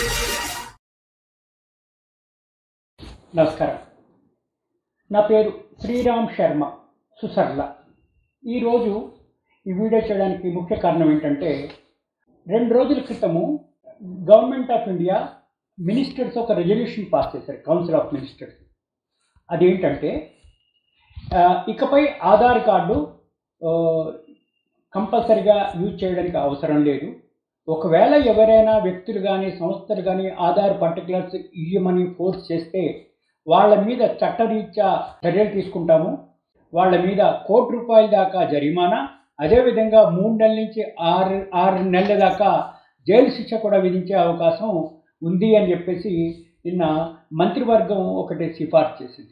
నమస్కారం నా పేరు శ్రీరామ్ శర్మ సుసర్ల ఈరోజు ఈ వీడియో చేయడానికి ముఖ్య కారణం ఏంటంటే రెండు రోజుల క్రితము గవర్నమెంట్ ఆఫ్ ఇండియా మినిస్టర్స్ ఒక రెజల్యూషన్ పాస్ చేశారు కౌన్సిల్ ఆఫ్ మినిస్టర్స్ అదేంటంటే ఆ, ఇకపై ఆధార్ కార్డు ఆ, కంపల్సరిగా యూజ్ చేయడానికి అవసరం లేదు ఒకవేళ ఎవరైనా వ్యక్తులు కానీ సంస్థలు కానీ ఆధార్ పర్టికులర్స్ ఇవ్వమని ఫోర్స్ చేస్తే వాళ్ళ మీద చట్టరీత్యా చర్యలు తీసుకుంటాము వాళ్ళ మీద కోటి రూపాయల దాకా జరిమానా అదేవిధంగా మూడు నెలల నుంచి ఆరు ఆరు నెలల దాకా జైలు శిక్ష కూడా విధించే అవకాశం ఉంది అని చెప్పేసి నిన్న మంత్రివర్గం ఒకటి సిఫార్సు చేసింది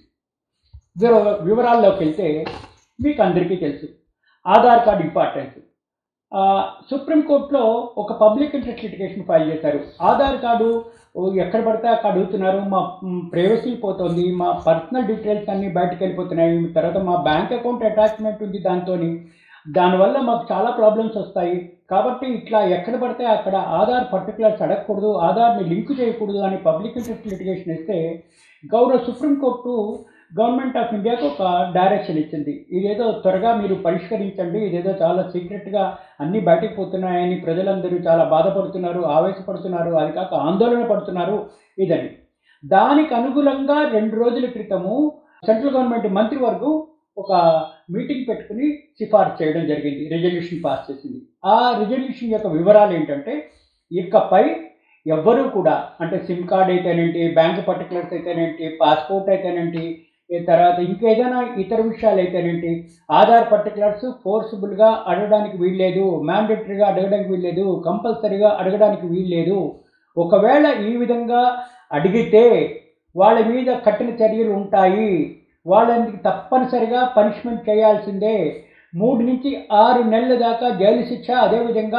వివ- వివరాల్లోకి వెళ్తే మీకు అందరికీ తెలుసు ఆధార్ కార్డు ఇంపార్టెన్స్ ఆ, సుప్రీంకోర్టులో ఒక పబ్లిక్ ఇంట్రెస్ట్ లిటిగేషన్ ఫైల్ చేశారు ఆధార్ కార్డు ఓ, ఎక్కడ పడితే అక్కడ అడుగుతున్నారు మా ప్రైవసీ పోతుంది మా పర్సనల్ డీటెయిల్స్ అన్నీ బయటకు వెళ్ళిపోతున్నాయి తర్వాత మా బ్యాంక్ అకౌంట్ అటాచ్మెంట్ ఉంది దాంతో దానివల్ల మాకు చాలా ప్రాబ్లమ్స్ వస్తాయి కాబట్టి ఇట్లా ఎక్కడ పడితే అక్కడ ఆధార్ పర్టికులర్స్ అడగకూడదు ఆధార్ని లింక్ చేయకూడదు అని పబ్లిక్ ఇంట్రెస్ట్ లిటిగేషన్ ఇస్తే గౌరవ సుప్రీంకోర్టు గవర్నమెంట్ ఆఫ్ ఇండియాకు ఒక డైరెక్షన్ ఇచ్చింది ఇదేదో త్వరగా మీరు పరిష్కరించండి ఇదేదో చాలా సీక్రెట్గా అన్నీ బయటకు పోతున్నాయని ప్రజలందరూ చాలా బాధపడుతున్నారు ఆవేశపడుతున్నారు అది కాక ఆందోళన పడుతున్నారు ఇదని దానికి అనుగుణంగా రెండు రోజుల క్రితము సెంట్రల్ గవర్నమెంట్ మంత్రివర్గం ఒక మీటింగ్ పెట్టుకుని సిఫార్సు చేయడం జరిగింది రెజల్యూషన్ పాస్ చేసింది ఆ రెజల్యూషన్ యొక్క వివరాలు ఏంటంటే ఇకపై ఎవ్వరూ కూడా అంటే సిమ్ కార్డ్ అయితేనేంటి బ్యాంక్ పర్టికులర్స్ అయితేనేంటి పాస్పోర్ట్ అయితేనేంటి ఈ తర్వాత ఇంకేదైనా ఇతర విషయాలు అయితేనేంటి ఆధార్ పర్టికులర్స్ ఫోర్సిబుల్గా అడగడానికి వీల్లేదు మ్యాండేటరీగా అడగడానికి వీల్లేదు కంపల్సరీగా అడగడానికి వీల్లేదు ఒకవేళ ఈ విధంగా అడిగితే వాళ్ళ మీద కఠిన చర్యలు ఉంటాయి వాళ్ళని తప్పనిసరిగా పనిష్మెంట్ చేయాల్సిందే మూడు నుంచి ఆరు నెలల దాకా జైలు శిక్ష అదేవిధంగా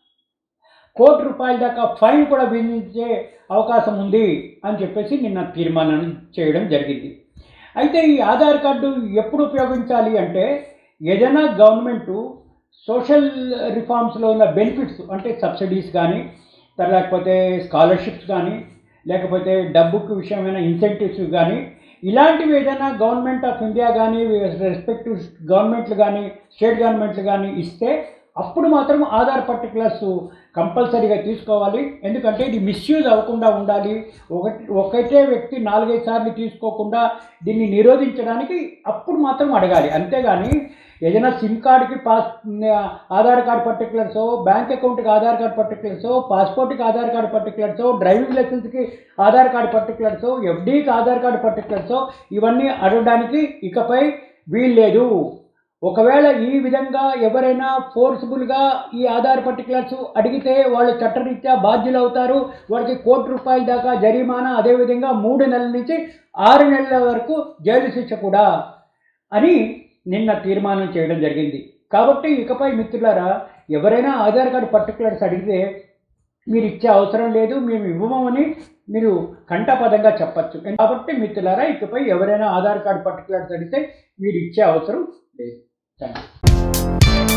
కోటి రూపాయల దాకా ఫైన్ కూడా విధించే అవకాశం ఉంది అని చెప్పేసి నిన్న తీర్మానం చేయడం జరిగింది అయితే ఈ ఆధార్ కార్డు ఎప్పుడు ఉపయోగించాలి అంటే ఏదైనా గవర్నమెంటు సోషల్ రిఫార్మ్స్లో ఉన్న బెనిఫిట్స్ అంటే సబ్సిడీస్ కానీ తర్వాత లేకపోతే స్కాలర్షిప్స్ కానీ లేకపోతే డబ్బుకు విషయమైన ఇన్సెంటివ్స్ కానీ ఇలాంటివి ఏదైనా గవర్నమెంట్ ఆఫ్ ఇండియా కానీ రెస్పెక్టివ్ గవర్నమెంట్లు కానీ స్టేట్ గవర్నమెంట్లు కానీ ఇస్తే అప్పుడు మాత్రం ఆధార్ పర్టికులర్స్ కంపల్సరీగా తీసుకోవాలి ఎందుకంటే ఇది మిస్యూజ్ అవ్వకుండా ఉండాలి ఒకటి ఒకటే వ్యక్తి నాలుగైదు సార్లు తీసుకోకుండా దీన్ని నిరోధించడానికి అప్పుడు మాత్రం అడగాలి అంతేగాని ఏదైనా సిమ్ కార్డుకి pass Aadhaar card particulars bank అకౌంట్కి ఆధార్ కార్డ్ పర్టికులర్స్ పాస్పోర్ట్కి ఆధార్ కార్డ్ పర్టికులర్స్ డ్రైవింగ్ లైసెన్స్కి ఆధార్ కార్డ్ పర్టికులర్స్ ఎఫ్డీకి ఆధార్ కార్డ్ పర్టికులర్స్ ఇవన్నీ అడగడానికి ఇకపై వీల్లేదు ఒకవేళ ఈ విధంగా ఎవరైనా ఫోర్స్ఫుల్గా ఈ ఆధార్ పర్టికులర్స్ అడిగితే వాళ్ళు చట్టరీత్యా బాధ్యులు అవుతారు వాళ్ళకి కోటి రూపాయల దాకా జరిమానా అదేవిధంగా మూడు నెలల నుంచి ఆరు నెలల వరకు జైలు శిక్ష కూడా అని నిన్న తీర్మానం చేయడం జరిగింది కాబట్టి ఇకపై మిత్రులారా ఎవరైనా ఆధార్ కార్డు పర్టికులర్స్ అడిగితే మీరు ఇచ్చే అవసరం లేదు మేము ఇవ్వమని మీరు కంఠపదంగా చెప్పచ్చు కాబట్టి మిత్రులారా ఇకపై ఎవరైనా ఆధార్ కార్డు పర్టికులర్స్ అడిగితే మీరు ఇచ్చే అవసరం లేదు థ్యాంక్ యూ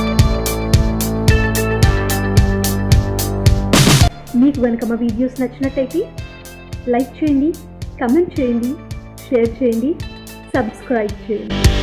మీకు కనుక మా వీడియోస్ నచ్చినట్టయితే లైక్ చేయండి కమెంట్ చేయండి షేర్ చేయండి సబ్స్క్రైబ్ చేయండి